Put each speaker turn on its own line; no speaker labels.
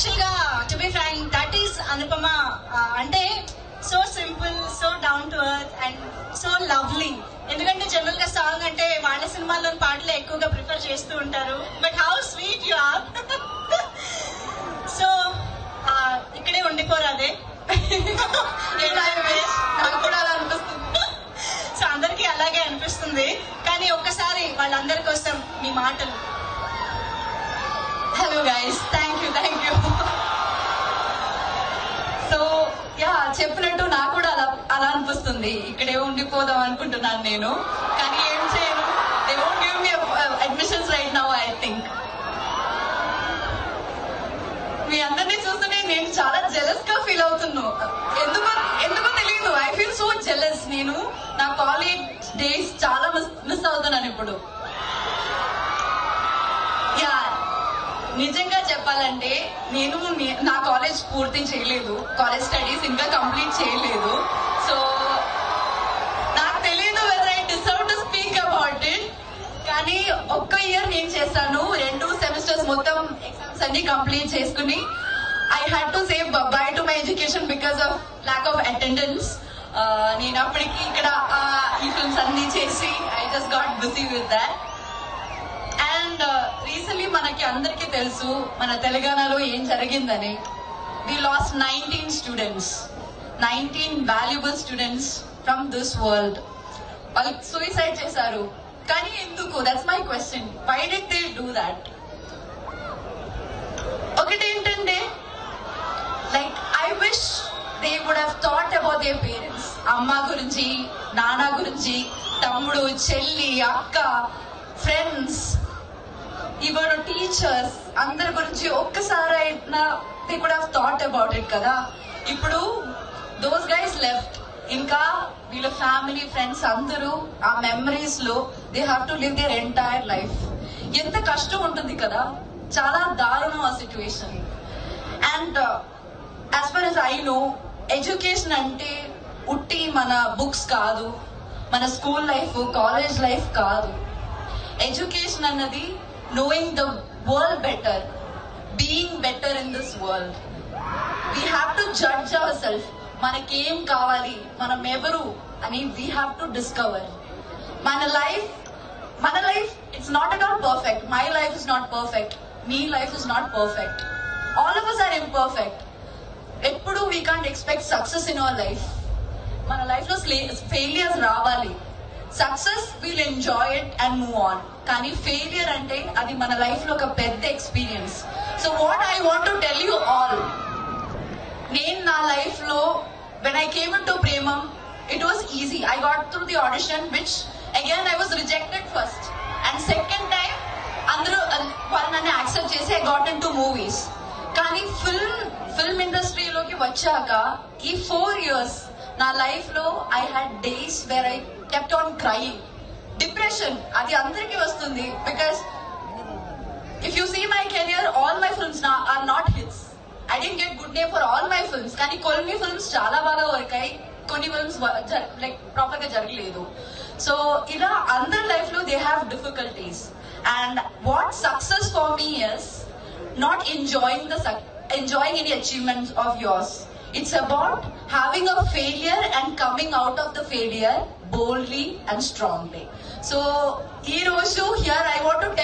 actual గా to be frank that is Anupama ఆ, అంటే so simple so down to earth and so lovely ఎందుకంటే general గా song అంటే వాళ్ళ సినిమాల్లోని పాటలు ఎక్కువగా ప్రిఫర్ చేస్తూ ఉంటారు but how sweet you are so ఇక్కడే ఉండిపోరాదే
నాకు కూడా అలా అనిపిస్తుంది
సో అందరికీ అలాగే అనిపిస్తుంది కానీ ఒక్కసారి వాళ్ళందరి కోసం మీ మాటలు
hello guys thank you thank you so yeah చెప్పినట్టు నాకు కూడా అలా అలా అనిపిస్తుంది ఇక్కడే ఉండిపోదాం అనుకుంటున్నాను నేను కానీ ఏం చేయను they won't give me admissions right now I think మీ అందరినీ చూస్తుంటే నేను చాలా జెలస్ గా ఫీల్ అవుతున్నాను ఎందుకో ఎందుకో తెలియదు ఐ ఫీల్ సో జెలస్ నేను నా కాలేజ్ డేస్ చాలా మిస్ మిస్ అవుతున్నాను ఇప్పుడు యా నిజంగా చెప్పాలంటే నేను నే- నా కాలేజ్ పూర్తి చేయలేదు కాలేజ్ స్టడీస్ ఇంకా కంప్లీట్ చేయలేదు సో నాకు తెలియదు whether I deserve to speak about it కానీ ఒక్క ఇయర్ నేను చేశాను రెండు సెమిస్టర్స్ మొత్తం ఎగ్జామ్స్ అన్ని కంప్లీట్ చేసుకుని I had to save bye to my education because of lack of attendance నేను అప్పటికి ఇక్కడ ఆ, ఈ ఫిల్మ్స్ అన్ని చేసి I just got busy with that and recently మనకి అందరికీ తెలుసు మన తెలంగాణలో ఏం జరిగిందని we lost nineteen students nineteen valuable students from this world వాళ్ళు సూసైడ్ చేశారు కానీ ఎందుకు that's my question why did they do that ఒకటి ఏంటంటే like I wish they would have thought about their parents అమ్మ గురించి నాన్న గురించి తమ్ముడు చెల్లి అక్క ఫ్రెండ్స్ ఈవెన్ టీచర్స్ అందరి గురించి ఒక్కసారి అయినా they could have thought about it కదా ఇప్పుడు దోస్ గైస్ లెఫ్ట్ ఇంకా వీళ్ళ ఫ్యామిలీ ఫ్రెండ్స్ అందరూ ఆ మెమరీస్ లో they have to live their entire life ఎంత కష్టం ఉంటుంది కదా చాలా దారుణం ఆ situation and as far as I know education అంటే ఉట్టి మన బుక్స్ కాదు మన స్కూల్ లైఫ్ కాలేజ్ లైఫ్ కాదు ఎడ్యుకేషన్ అన్నది knowing the world better being better in this world we have to judge our self మనకేం కావాలి మనం ఎవరు అని వీ హ్యావ్ టు డిస్కవర్ మన లైఫ్ మన life it's not at all perfect my life is not perfect మీ life is not perfect all of us are imperfect ఎప్పుడు we can't expect success in our life మన life లో failures రావాలి success will enjoy it and move on కానీ failure అంటే అది మన life లో ఒక పెద్ద experience so what I want to tell you all నేను నా లైఫ్ లో when I came into Premam it was easy I got through the audition which again I was rejected first and second time అందరూ uh, వాళ్ళు నన్ను accept చేసి I got into movies కానీ film film ఇండస్ట్రీలోకి వచ్చాక ఈ four years నా life లో I had days where I kept on crying depression అది అందరికీ వస్తుంది because if you see my career all my films are not hits I didn't get good name for all my films కానీ కొన్ని films చాలా బాగా work అయ్యి కొన్ని films like proper గా జరగలేదు సో ఇలా అందరి లైఫ్ లో they have difficulties and what success for me is not enjoying the enjoying any achievements of yours it's about having a failure and coming out of the failure boldly and strongly so ఈ రోజు here I want to